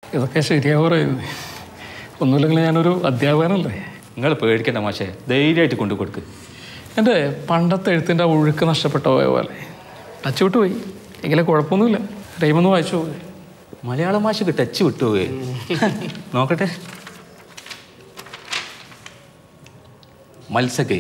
ഇതൊക്കെ ശരിയാ പറയുന്നത് ഒന്നുമില്ലെങ്കിൽ ഞാനൊരു അധ്യാപകനല്ലേ നിങ്ങൾ പേടിക്കണ്ട മാഷേ ധൈര്യമായിട്ട് കൊണ്ടു കൊടുക്ക് എൻ്റെ പണ്ടത്തെ എഴുത്തിൻ്റെ ആ ഒഴുക്ക് നഷ്ടപ്പെട്ട പോയ പോലെ ടച്ച് വിട്ട് പോയി എങ്കിലും കുഴപ്പമൊന്നുമില്ല ടൈമൊന്ന് വായിച്ചു പോയി മലയാള ഭാഷക്ക് ടച്ച് വിട്ടുപോയേ നോക്കട്ടെ മത്സകെ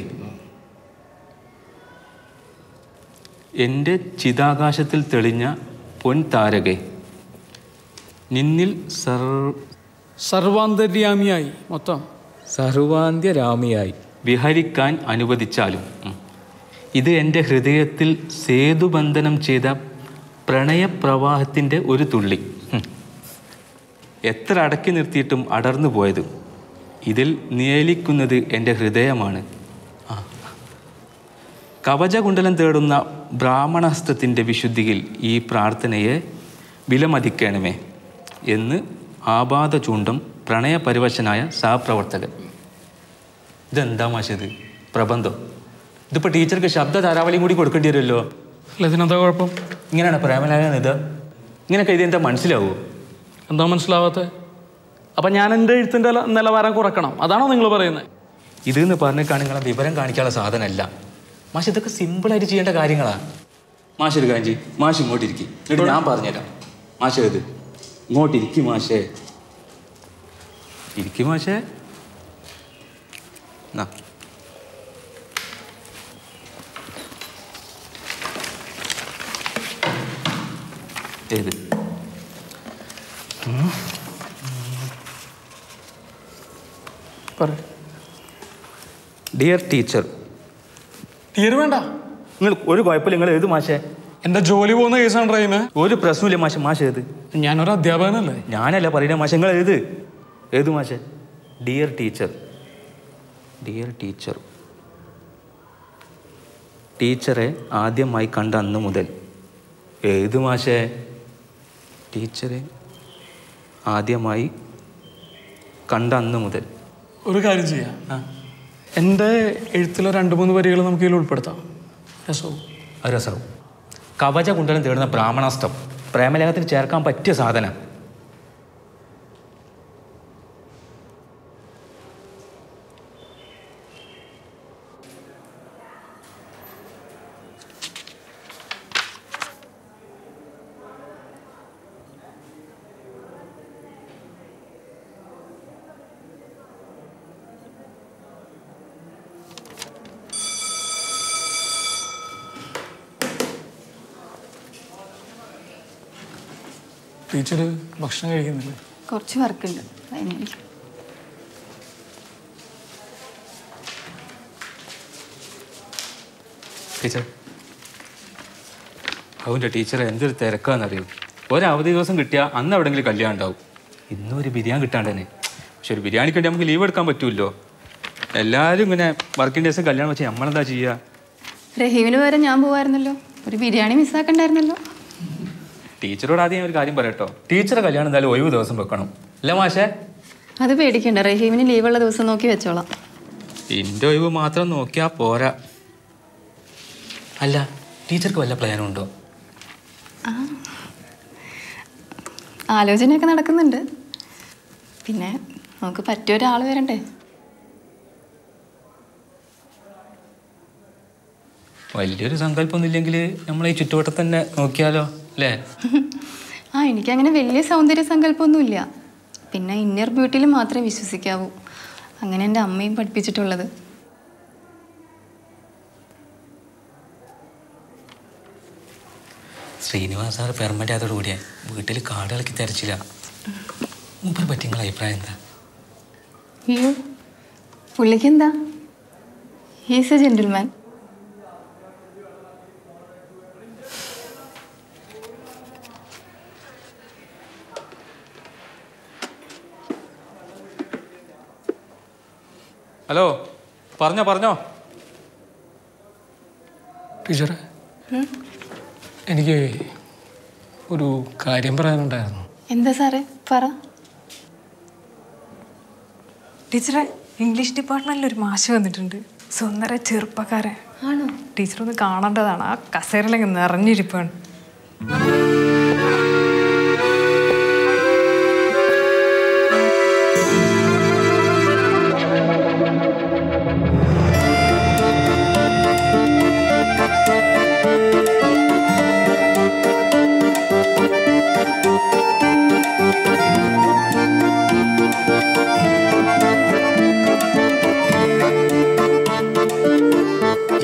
എൻ്റെ ചിതാകാശത്തിൽ തെളിഞ്ഞ പൊൻ താരകെ നിന്നിൽ സർ സർവാന്തര്യാമിയായി മൊത്തം സർവാന്ത്യരാമിയായി വിഹരിക്കാൻ അനുവദിച്ചാലും ഉം. ഇത് എൻ്റെ ഹൃദയത്തിൽ സേതുബന്ധനം ചെയ്ത പ്രണയപ്രവാഹത്തിൻ്റെ ഒരു തുള്ളി ഉം. എത്ര അടക്കി നിർത്തിയിട്ടും അടർന്നു പോയത് ഇതിൽ നിയലിക്കുന്നത് എൻ്റെ ഹൃദയമാണ് ആ. കവചകുണ്ടലം തേടുന്ന ബ്രാഹ്മണഹസ്തത്തിൻ്റെ വിശുദ്ധിയിൽ ഈ പ്രാർത്ഥനയെ വിലമതിക്കണമേ എന്ന് ആപാത ചൂണ്ടം പ്രണയപരിവശനായ സഹപ്രവർത്തകൻ ഇതെന്താ മാഷത് പ്രബന്ധം ഇതിപ്പോൾ ടീച്ചർക്ക് ശബ്ദ ധാരാവളിയും കൂടി കൊടുക്കേണ്ടി വരുമല്ലോ അല്ല ഇതിനെന്താ കുഴപ്പം ഇങ്ങനെയാണ് പ്രേമലായ ഇത് ഇങ്ങനെയൊക്കെ ഇത് എന്താ മനസ്സിലാവൂ എന്താ മനസ്സിലാവാത്തത് അപ്പം ഞാൻ എൻ്റെ എഴുത്തിൻ്റെ നിലവാരം കുറക്കണം അതാണോ നിങ്ങൾ പറയുന്നത് ഇതെന്ന് പറഞ്ഞിട്ടാണ് നിങ്ങളെ വിവരം കാണിക്കാനുള്ള സാധനമല്ല മാഷ് ഇതൊക്കെ സിമ്പിളായിട്ട് ചെയ്യേണ്ട കാര്യങ്ങളാണ് മാഷ് ഒരു കാഞ്ചി മാഷ് ഇങ്ങോട്ടിരിക്കും എന്നിട്ട് ഞാൻ പറഞ്ഞുതരാം മാഷ് ഏത് ഇങ്ങോട്ടിരിക്കും മാഷേ ഇരിക്കും മാഷേ എന്നാ ഏത് പറ ഡിയർ ടീച്ചർ തീരെ വേണ്ട നിങ്ങൾ ഒരു കുഴപ്പമില്ല നിങ്ങൾ ഏത് മാഷേ എൻ്റെ ജോലി പോകുന്ന കേസാണ് പറയുന്നത് ഒരു പ്രശ്നമില്ല മാഷ മാഷ ഏത് ഞാനൊരു അധ്യാപകനല്ലേ ഞാനല്ല പറയുന്ന മാഷ നിങ്ങൾ ഏത് ഏത് മാഷ ഡിയർ ടീച്ചർ ഡിയർ ടീച്ചർ ടീച്ചറെ ആദ്യമായി കണ്ട അന്ന് മുതൽ ഏത് മാഷേ ടീച്ചറെ ആദ്യമായി കണ്ട അന്ന് മുതൽ ഒരു കാര്യം ചെയ്യാം എൻ്റെ എഴുത്തിലെ രണ്ട് മൂന്ന് വരികൾ നമുക്ക് ഇതിൽ ഉൾപ്പെടുത്താം രസവും രസവും കവച കുണ്ടലം തേടുന്ന ബ്രാഹ്മണാസ്ത്രം പ്രേമലേഖത്തിന് ചേർക്കാൻ പറ്റിയ സാധനം ടീച്ചർ ഭക്ഷണം കഴിക്കുന്നില്ലേ കുറച്ച് വർക്കുണ്ട് അതിന് ടീച്ചർ അവൻ്റെ ടീച്ചർ എന്തൊരു തിരക്കാന്നറിയോ ഒരവധി ദിവസം കിട്ടിയാൽ അന്ന് എവിടെയെങ്കിലും കല്യാണം ഉണ്ടാവും ഇന്നും ഒരു ബിരിയാണി കിട്ടാണ്ട് തന്നെ പക്ഷെ ഒരു ബിരിയാണിക്ക് വേണ്ടി നമുക്ക് ലീവ് എടുക്കാൻ പറ്റുമല്ലോ എല്ലാവരും ഇങ്ങനെ വർക്കിംഗ് ഡേയ്സ് കല്യാണം വെച്ചാൽ നമ്മളെന്താ ചെയ്യുക റഹീമിന് പകരം ഞാൻ പോവായിരുന്നല്ലോ ഒരു ബിരിയാണി മിസ്സാക്കണ്ടായിരുന്നല്ലോ ടീച്ചറോട് ആദ്യം ഞാൻ ഒരു കാര്യം പറയട്ടോ ടീച്ചറെ കല്യാണം എന്തായാലും ഒഴിവ് ദിവസം വെക്കണം അല്ല മാഷേ അത് പേടിക്കണ്ട റഹീമിന് ലീവുള്ള ദിവസം നോക്കി വെച്ചോളാം എൻ്റെ ഒഴിവ് മാത്രം നോക്കിയാൽ പോരാ അല്ല ടീച്ചർക്ക് വല്ല പ്ലാനും ഉണ്ടോ ആലോചനയൊക്കെ നടക്കുന്നുണ്ട് പിന്നെ നമുക്ക് പറ്റിയ ഒരാൾ വരണ്ടേ വലിയൊരു സങ്കല്പമൊന്നും ഇല്ലെങ്കിൽ നമ്മൾ ഈ ചുറ്റുവട്ടത്ത് തന്നെ നോക്കിയാലോ അല്ലേ ആ എനിക്കങ്ങനെ വലിയ സൗന്ദര്യ സങ്കല്പമൊന്നുമില്ല പിന്നെ ഇന്നർ ബ്യൂട്ടിയിൽ മാത്രമേ വിശ്വസിക്കാവൂ അങ്ങനെ എൻ്റെ അമ്മയും പഠിപ്പിച്ചിട്ടുള്ളത് ശ്രീനിവാസ് സാർ പെർമനൻ്റ് ആയതോടുകൂടിയ വീട്ടിൽ കാടുകളൊക്കെ തെരച്ചില്ല മൂപ്പര് പറ്റി നിങ്ങളെ അഭിപ്രായം എന്താ അയ്യോ പുള്ളിക്ക് എന്താ ഹീസ് എ ജെന്റിൽമാൻ ഹലോ പറഞ്ഞോ പറഞ്ഞോ ടീച്ചറെ എനിക്ക് ഒരു കാര്യം പറയാനുണ്ടായിരുന്നു എന്താ സാറേ പറ ടീച്ചറെ ഇംഗ്ലീഷ് ഡിപ്പാർട്ട്മെന്റിൽ ഒരു മാഷ് വന്നിട്ടുണ്ട് സുന്ദര ചെറുപ്പക്കാരൻ ആണോ ടീച്ചർ ഒന്ന് കാണേണ്ടതാണ് ആ കസേരയിലങ്ങ് നിറഞ്ഞിരിപ്പാണ്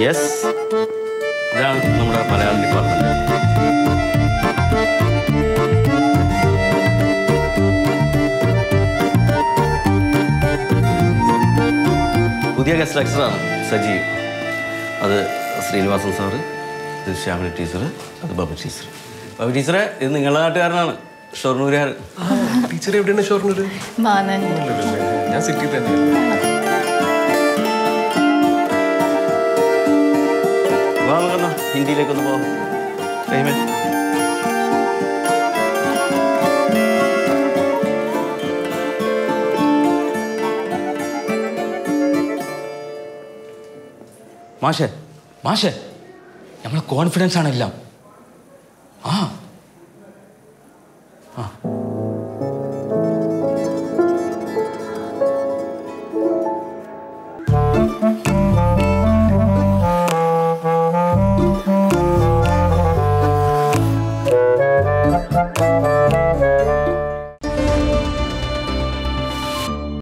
യെസ് ഇതാണ് നമ്മുടെ മലയാളം ഡിപ്പാർട്ട്മെന്റ് പുതിയ ഗസ്റ്റ് ലെക്ചറാണ് സജീവ് അത് ശ്രീനിവാസൻ സാറ് ഇത് ശ്യാമിനി ടീച്ചർ അത് ബബു ടീച്ചർ ബബു ടീച്ചറെ ഇത് നിങ്ങളുടെ നാട്ടുകാരനാണ് ഷൊർണൂരുകാരൻ ടീച്ചർ എവിടെയാണ് ഷോറിനൊരു മാനൻ ഞാൻ സിറ്റി തന്നെയാണ് വാ നമുക്കെന്നാ ഹിന്ദിയിലേക്കൊന്ന് പോകാം റഹീമേ മാഷേ മാഷേ നമ്മളെ കോൺഫിഡൻസ് ആണ് എല്ലാം ആ